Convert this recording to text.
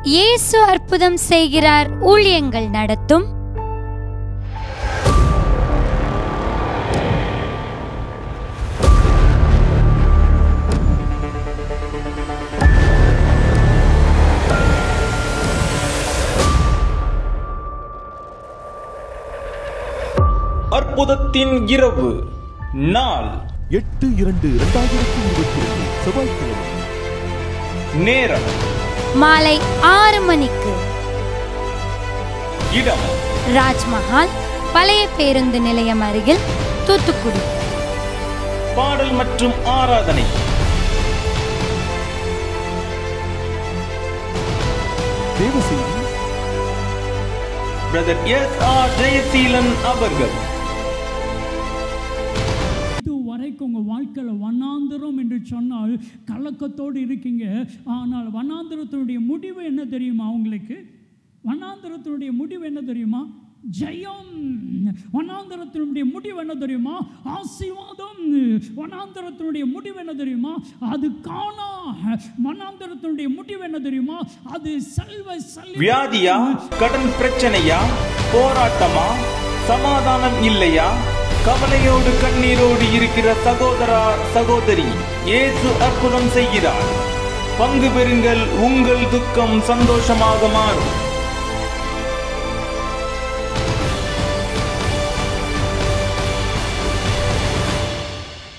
இயேசு அற்புதம் செய்கிறார் ஊழியங்கள் நடத்தும் அற்புதத்தின் இரவு நாள் எட்டு இரண்டு இரண்டாயிரத்தி இருபத்தி ரெண்டு செவ்வாய்க்கிழமை நேரம் மாலை ஆறு மணிக்கு இடம் ராஜ்மஹால் பழைய பேருந்து நிலையம் அருகில் தூத்துக்குடி பாடல் மற்றும் ஆராதனை தேவ செய்தி பிரதர் எஸ் ஆர் ஜெயசீலன் அவர்கள் இது வரைக்கும் உங்கள் வாழ்க்கையில் வண்ணாந்திரம் என்று சொன்னால் கலக்கத்தோடு இருக்கீங்க ஆனால் வண்ணாந்திரத்தினுடைய முடிவு என்ன தெரியுமா உங்களுக்கு வண்ணாந்திரத்தினுடைய முடிவு என்ன தெரியுமா ஜெயம் வண்ணாந்திரத்தினுடைய முடிவு என்ன தெரியுமா ஆசீர்வாதம் வண்ணாந்திரத்தினுடைய முடிவு என்ன தெரியுமா அது காணா வண்ணாந்திரத்தினுடைய முடிவு என்ன தெரியுமா அது செல்வ செல்வ வியாதியா கடன் பிரச்சனையா போராட்டமா சமாதானம் இல்லையா கவலையோடு கண்ணீரோடு இருக்கிற சகோதரா சகோதரி இயேசு அற்புதம் செய்கிறார் பங்கு பெறுங்கள் உங்கள் துக்கம் சந்தோஷமாக மாறும்